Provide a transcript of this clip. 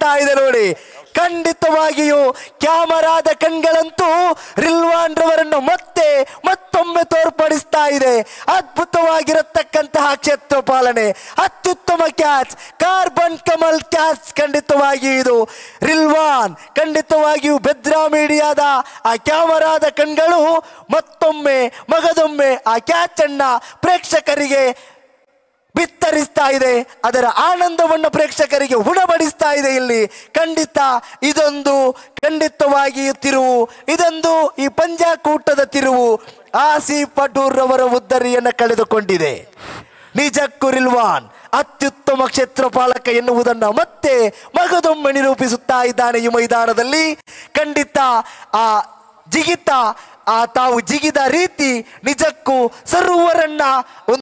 ಬರ್ತಾ ಇದೆ ನೋಡಿ ಖಂಡಿತವಾಗಿಯೂ ಕ್ಯಾಮರಾದ ಕಣ್ಗಳಂತೂ ರಿಲ್ವಾನ್ ರವರನ್ನು ಮತ್ತೆ ಮತ್ತೊಮ್ಮೆ ತೋರ್ಪಡಿಸ್ತಾ ಇದೆ ಅದ್ಭುತವಾಗಿರತಕ್ಕಂತಹ ಕ್ಷೇತ್ರ ಪಾಲನೆ ಅತ್ಯುತ್ತಮ ಕ್ಯಾಚ್ ಕಾರ್ಬನ್ ಕಮಲ್ ಕ್ಯಾಚ್ ಖಂಡಿತವಾಗಿಯೂ ಇದು ರಿಲ್ವಾನ್ ಖಂಡಿತವಾಗಿಯೂ ಬೆದ್ರಾ ಮೀಡಿಯಾದ ಆ ಕ್ಯಾಮರಾದ ಕಣ್ಗಳು ಮತ್ತೊಮ್ಮೆ ಮಗದೊಮ್ಮೆ ಆ ಕ್ಯಾಚ್ ಅನ್ನ ಪ್ರೇಕ್ಷಕರಿಗೆ ಬಿತ್ತರಿಸ್ತಾ ಇದೆ ಅದರ ಆನಂದವನ್ನು ಪ್ರೇಕ್ಷಕರಿಗೆ ಉಣಬಡಿಸ್ತಾ ಇದೆ ಇಲ್ಲಿ ಖಂಡಿತ ಇದೊಂದು ಖಂಡಿತವಾಗಿಯೂ ತಿರುವು ಇದೊಂದು ಈ ಪಂಜಾಕೂಟದ ತಿರುವು ಆಸಿ ಪಟೂರ್ ಅವರ ಉದ್ದರಿಯನ್ನು ಕಳೆದುಕೊಂಡಿದೆ ನಿಜಕ್ಕೂ ರಿಲ್ವಾನ್ ಅತ್ಯುತ್ತಮ ಕ್ಷೇತ್ರಪಾಲಕ ಎನ್ನುವುದನ್ನ ಮತ್ತೆ ಮಗದೊಮ್ಮೆ ನಿರೂಪಿಸುತ್ತಾ ಇದ್ದಾನೆ ಈ ಮೈದಾನದಲ್ಲಿ ಖಂಡಿತ ಆ ಜಿಗಿತ ಆ ತಾವು ಜಿಗಿದ ರೀತಿ ನಿಜಕ್ಕೂ ಸರ್ವರನ್ನ ಒಂದು